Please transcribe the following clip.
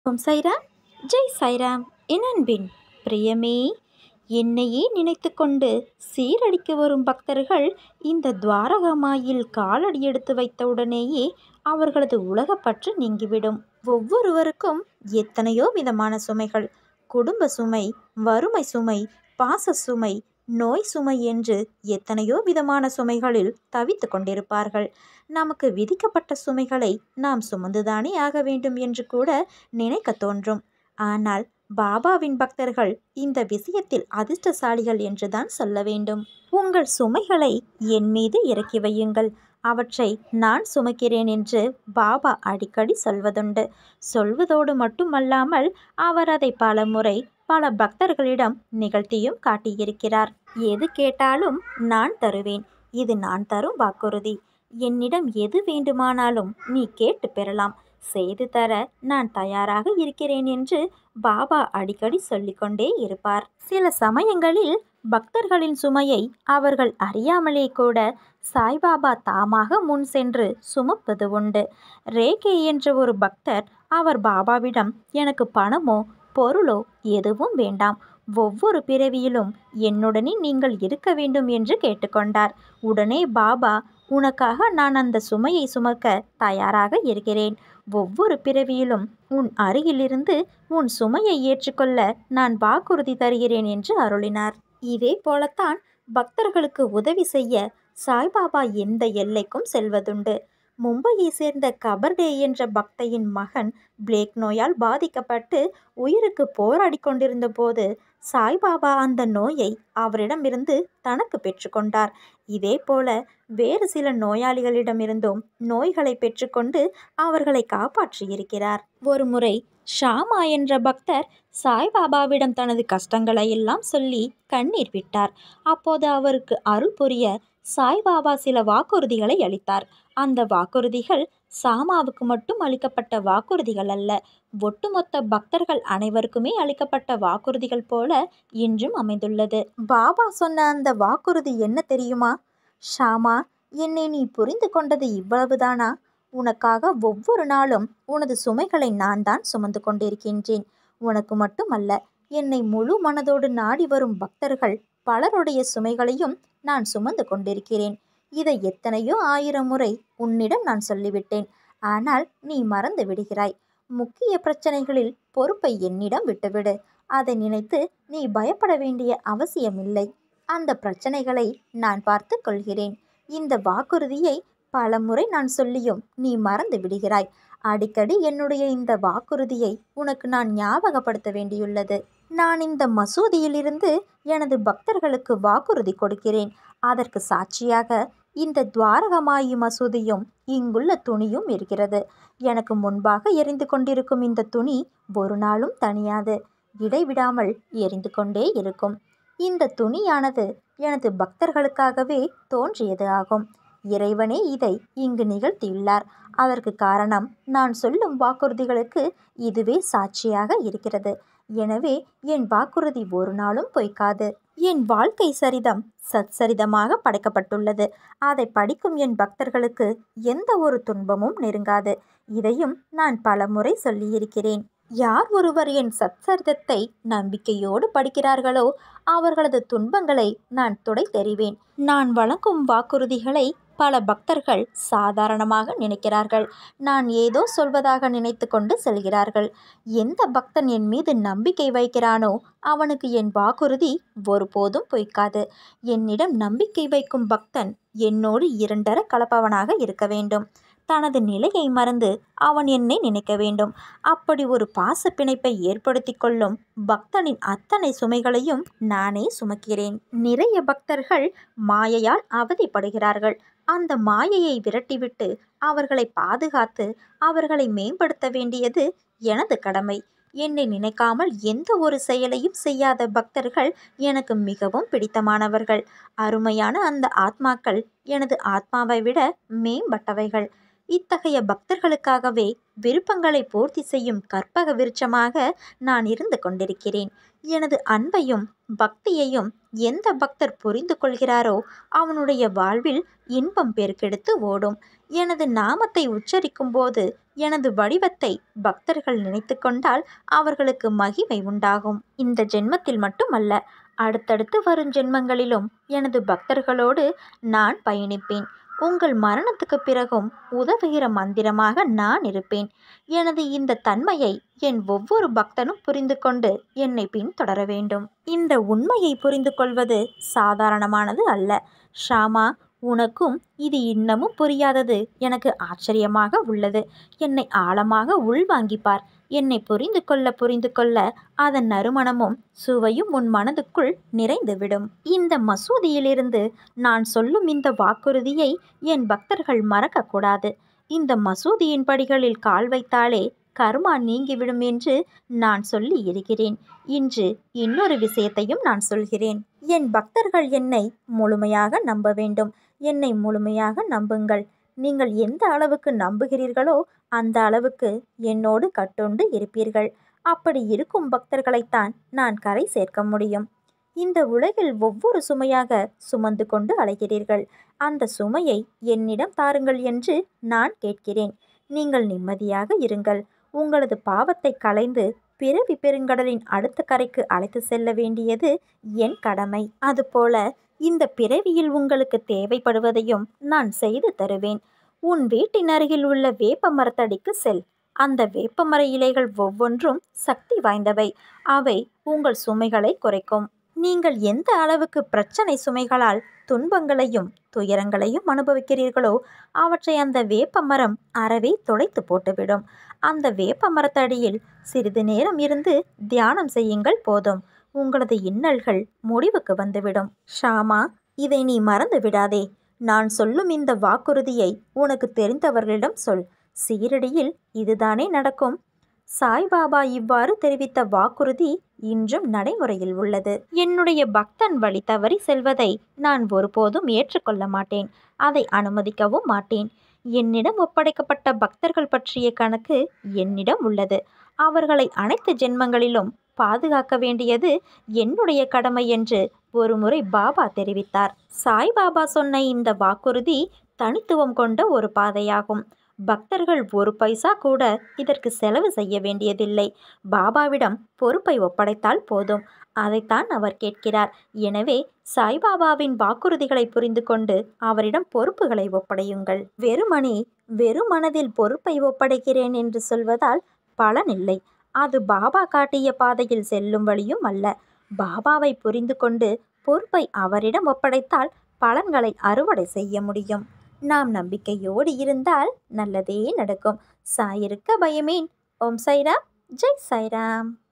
ஓம் சைராம் ஜெய் சைராம் என் அன்பின் பிரியமே என்னையே நினைத்து கொண்டு சீரடிக்கு வரும் பக்தர்கள் இந்த துவாரகமாயில் காலடி எடுத்து வைத்தவுடனேயே அவர்களது உலகப்பற்று நீங்கிவிடும் ஒவ்வொருவருக்கும் எத்தனையோ விதமான சுமைகள் குடும்ப சுமை வறுமை சுமை பாச சுமை நோய் சுமை என்று எத்தனையோ விதமான சுமைகளில் தவித்து கொண்டிருப்பார்கள் நமக்கு விதிக்கப்பட்ட சுமைகளை நாம் சுமந்துதானே ஆக வேண்டும் என்று கூட நினைக்க தோன்றும் ஆனால் பாபாவின் பக்தர்கள் இந்த விஷயத்தில் அதிர்ஷ்டசாலிகள் என்றுதான் சொல்ல வேண்டும் உங்கள் சுமைகளை என் மீது இறக்கி வையுங்கள் அவற்றை நான் சுமக்கிறேன் என்று பாபா அடிக்கடி சொல்வதுண்டு சொல்வதோடு மட்டுமல்லாமல் அவர் அதை பல முறை பல பக்தர்களிடம் நிகழ்த்தியும் காட்டியிருக்கிறார் எது கேட்டாலும் நான் தருவேன் இது நான் தரும் வாக்குறுதி என்னிடம் எது வேண்டுமானாலும் நீ கேட்டு பெறலாம் செய்து தர நான் தயாராக இருக்கிறேன் என்று பாபா அடிக்கடி சொல்லிக்கொண்டே இருப்பார் சில சமயங்களில் பக்தர்களின் சுமையை அவர்கள் அறியாமலே கூட சாய்பாபா தாமாக முன் சென்று சுமப்பது உண்டு ரேகே என்ற ஒரு பக்தர் அவர் பாபாவிடம் எனக்கு பணமோ பொருளோ எதுவும் வேண்டாம் ஒவ்வொரு பிறவியிலும் என்னுடனே நீங்கள் இருக்க வேண்டும் என்று கேட்டுக்கொண்டார் உடனே பாபா உனக்காக நான் அந்த சுமையை சுமக்க தயாராக இருக்கிறேன் ஒவ்வொரு பிறவியிலும் உன் அருகிலிருந்து உன் சுமையை ஏற்றுக்கொள்ள நான் வாக்குறுதி தருகிறேன் என்று அருளினார் இதே போலத்தான் பக்தர்களுக்கு உதவி செய்ய சாய்பாபா எந்த எல்லைக்கும் செல்வதுண்டு மும்பையை சேர்ந்த கபர்டே என்ற பக்தையின் மகன் பிளேக் நோயால் பாதிக்கப்பட்டு உயிருக்கு போராடி கொண்டிருந்த போது சாய்பாபா அந்த நோயை அவரிடமிருந்து தனக்கு பெற்றுக்கொண்டார் இதே போல வேறு சில நோயாளிகளிடமிருந்தும் நோய்களை பெற்றுக்கொண்டு அவர்களை காப்பாற்றியிருக்கிறார் ஒருமுறை ஷாமா என்ற பக்தர் சாய்பாபாவிடம் தனது கஷ்டங்களை எல்லாம் சொல்லி கண்ணீர் விட்டார் அப்போது அவருக்கு அருள் புரிய சாய்பாபா சில வாக்குறுதிகளை அளித்தார் அந்த வாக்குறுதிகள் சாமாவுக்கு மட்டும் அளிக்கப்பட்ட வாக்குறுதிகள் அல்ல ஒட்டுமொத்த பக்தர்கள் அனைவருக்குமே அளிக்கப்பட்ட வாக்குறுதிகள் போல இன்றும் அமைந்துள்ளது பாபா சொன்ன அந்த வாக்குறுதி என்ன தெரியுமா ஷாமா என்னை நீ புரிந்து கொண்டது இவ்வளவுதானா உனக்காக ஒவ்வொரு நாளும் உனது சுமைகளை நான் தான் சுமந்து கொண்டிருக்கின்றேன் உனக்கு மட்டுமல்ல என்னை முழு மனதோடு நாடி வரும் பக்தர்கள் பலருடைய சுமைகளையும் நான் சுமந்து கொண்டிருக்கிறேன் இதை எத்தனையோ ஆயிரம் முறை உன்னிடம் நான் சொல்லிவிட்டேன் ஆனால் நீ மறந்து விடுகிறாய் முக்கிய பிரச்சனைகளில் பொறுப்பை என்னிடம் விட்டுவிடு அதை நினைத்து நீ பயப்பட வேண்டிய அவசியமில்லை அந்த பிரச்சனைகளை நான் பார்த்து கொள்கிறேன் இந்த வாக்குறுதியை பல முறை நான் சொல்லியும் நீ மறந்து விடுகிறாய் அடிக்கடி என்னுடைய இந்த வாக்குறுதியை உனக்கு நான் ஞாபகப்படுத்த வேண்டியுள்ளது நான் இந்த மசூதியிலிருந்து எனது பக்தர்களுக்கு வாக்குறுதி கொடுக்கிறேன் அதற்கு சாட்சியாக இந்த துவாரகமாயி மசூதியும் இங்குள்ள துணியும் இருக்கிறது எனக்கு முன்பாக எரிந்து கொண்டிருக்கும் இந்த துணி ஒரு நாளும் தனியாது இடைவிடாமல் எரிந்து கொண்டே இருக்கும் இந்த துணியானது எனது பக்தர்களுக்காகவே தோன்றியது ஆகும் இறைவனே இதை இங்கு நிகழ்த்தியுள்ளார் அதற்கு காரணம் நான் சொல்லும் வாக்குறுதிகளுக்கு இதுவே சாட்சியாக இருக்கிறது எனவே என் வாக்குறுதி ஒரு நாளும் பொய்க்காது என் வாழ்க்கை சரிதம் சச்சரிதமாக படைக்கப்பட்டுள்ளது அதை படிக்கும் என் பக்தர்களுக்கு எந்த ஒரு துன்பமும் நெருங்காது இதையும் நான் பலமுறை சொல்லியிருக்கிறேன் யார் ஒருவர் என் சச்சரிதத்தை நம்பிக்கையோடு படிக்கிறார்களோ அவர்களது துன்பங்களை நான் துடை தெரிவேன் நான் வழங்கும் வாக்குறுதிகளை பல பக்தர்கள் சாதாரணமாக நினைக்கிறார்கள் நான் ஏதோ சொல்வதாக நினைத்து கொண்டு செல்கிறார்கள் எந்த பக்தன் என் மீது நம்பிக்கை வைக்கிறானோ அவனுக்கு என் வாக்குறுதி ஒருபோதும் பொய்க்காது என்னிடம் நம்பிக்கை வைக்கும் பக்தன் என்னோடு இரண்டர கலப்பவனாக இருக்க வேண்டும் தனது நிலையை மறந்து அவன் என்னை நினைக்க வேண்டும் அப்படி ஒரு பாச பிணைப்பை ஏற்படுத்தி கொள்ளும் பக்தனின் அத்தனை சுமைகளையும் நானே சுமக்கிறேன் நிறைய பக்தர்கள் மாயையால் அவதிப்படுகிறார்கள் அந்த மாயையை விரட்டிவிட்டு அவர்களை பாதுகாத்து அவர்களை மேம்படுத்த வேண்டியது எனது கடமை என்னை நினைக்காமல் எந்த ஒரு செயலையும் செய்யாத பக்தர்கள் எனக்கு மிகவும் பிடித்தமானவர்கள் அருமையான அந்த ஆத்மாக்கள் எனது ஆத்மாவை விட மேம்பட்டவைகள் இத்தகைய பக்தர்களுக்காகவே விருப்பங்களை பூர்த்தி செய்யும் கற்பக விருட்சமாக நான் இருந்து கொண்டிருக்கிறேன் எனது அன்பையும் பக்தியையும் எந்த பக்தர் புரிந்து கொள்கிறாரோ அவனுடைய வாழ்வில் இன்பம் பெருக்கெடுத்து ஓடும் எனது நாமத்தை உச்சரிக்கும் போது எனது வடிவத்தை பக்தர்கள் நினைத்து கொண்டால் அவர்களுக்கு மகிமை உண்டாகும் இந்த ஜென்மத்தில் மட்டுமல்ல அடுத்தடுத்து வரும் ஜென்மங்களிலும் எனது பக்தர்களோடு நான் பயணிப்பேன் உங்கள் மரணத்துக்கு பிறகும் உதவுகிற மந்திரமாக நான் இருப்பேன் எனது இந்த தன்மையை என் ஒவ்வொரு பக்தனும் புரிந்து கொண்டு என்னை பின்தொடர வேண்டும் இந்த உண்மையை புரிந்து கொள்வது சாதாரணமானது அல்ல ஷாமா உனக்கும் இது இன்னமும் புரியாதது எனக்கு ஆச்சரியமாக உள்ளது என்னை ஆழமாக உள்வாங்கிப்பார் என்னை புரிந்து கொள்ள புரிந்து கொள்ள அதன் நறுமணமும் சுவையும் உன் மனதுக்குள் நிறைந்துவிடும் இந்த மசூதியிலிருந்து நான் சொல்லும் இந்த வாக்குறுதியை என் பக்தர்கள் மறக்கக்கூடாது இந்த மசூதியின் படிகளில் கால் வைத்தாலே கர்மா நீங்கிவிடும் என்று நான் சொல்லி இருக்கிறேன் இன்று இன்னொரு விஷயத்தையும் நான் சொல்கிறேன் என் பக்தர்கள் என்னை முழுமையாக நம்ப வேண்டும் என்னை முழுமையாக நம்புங்கள் நீங்கள் எந்த அளவுக்கு நம்புகிறீர்களோ அந்த அளவுக்கு என்னோடு கட்டுண்டு இருப்பீர்கள் அப்படி இருக்கும் பக்தர்களைத்தான் நான் கரை சேர்க்க முடியும் இந்த உலகில் ஒவ்வொரு சுமையாக சுமந்து கொண்டு அலைகிறீர்கள் அந்த சுமையை என்னிடம் தாருங்கள் என்று நான் கேட்கிறேன் நீங்கள் நிம்மதியாக இருங்கள் உங்களது பாவத்தை களைந்து பிறவி பெருங்கடலின் அடுத்த கரைக்கு அழைத்து செல்ல வேண்டியது என் கடமை அதுபோல இந்த பிறவியில் உங்களுக்கு தேவைப்படுவதையும் நான் செய்து தருவேன் உன் வீட்டின் அருகில் உள்ள வேப்ப மரத்தடிக்கு செல் அந்த வேப்பமர இலைகள் ஒவ்வொன்றும் சக்தி வாய்ந்தவை அவை உங்கள் சுமைகளை குறைக்கும் நீங்கள் எந்த அளவுக்கு பிரச்சனை சுமைகளால் துன்பங்களையும் துயரங்களையும் அனுபவிக்கிறீர்களோ அவற்றை அந்த வேப்ப மரம் அறவே தொலைத்து போட்டுவிடும் அந்த வேப்ப மரத்தடியில் சிறிது நேரம் இருந்து தியானம் செய்யுங்கள் போதும் உங்களது இன்னல்கள் முடிவுக்கு வந்துவிடும் ஷாமா இதை நீ மறந்து விடாதே நான் சொல்லும் இந்த வாக்குறுதியை உனக்கு தெரிந்தவர்களிடம் சொல் சீரடியில் இதுதானே நடக்கும் சாய்பாபா இவ்வாறு தெரிவித்த வாக்குறுதி இன்றும் நடைமுறையில் உள்ளது என்னுடைய பக்தன் வழி தவறி செல்வதை நான் ஒருபோதும் ஏற்றுக்கொள்ள மாட்டேன் அதை அனுமதிக்கவும் மாட்டேன் என்னிடம் ஒப்படைக்கப்பட்ட பக்தர்கள் பற்றிய கணக்கு என்னிடம் உள்ளது அவர்களை அனைத்து ஜென்மங்களிலும் பாதுகாக்க வேண்டியது என்னுடைய கடமை என்று ஒருமுறை பாபா தெரிவித்தார் சாய்பாபா சொன்ன இந்த வாக்குறுதி தனித்துவம் கொண்ட ஒரு பாதையாகும் பக்தர்கள் ஒரு பைசா கூட இதற்கு செலவு செய்ய வேண்டியதில்லை பாபாவிடம் பொறுப்பை ஒப்படைத்தால் போதும் அதைத்தான் அவர் கேட்கிறார் எனவே சாய்பாபாவின் வாக்குறுதிகளை புரிந்து கொண்டு அவரிடம் பொறுப்புகளை ஒப்படையுங்கள் வெறுமனே வெறும் மனதில் பொறுப்பை ஒப்படைக்கிறேன் என்று சொல்வதால் பலனில்லை அது பாபா காட்டிய பாதையில் செல்லும் வழியும் அல்ல பாபாவை புரிந்து கொண்டு பொறுப்பை அவரிடம் ஒப்படைத்தால் பலன்களை அறுவடை செய்ய முடியும் நாம் நம்பிக்கையோடு இருந்தால் நல்லதே நடக்கும் சாயிருக்க பயமேன் ஓம் சைராம் ஜெய் சாய்ராம்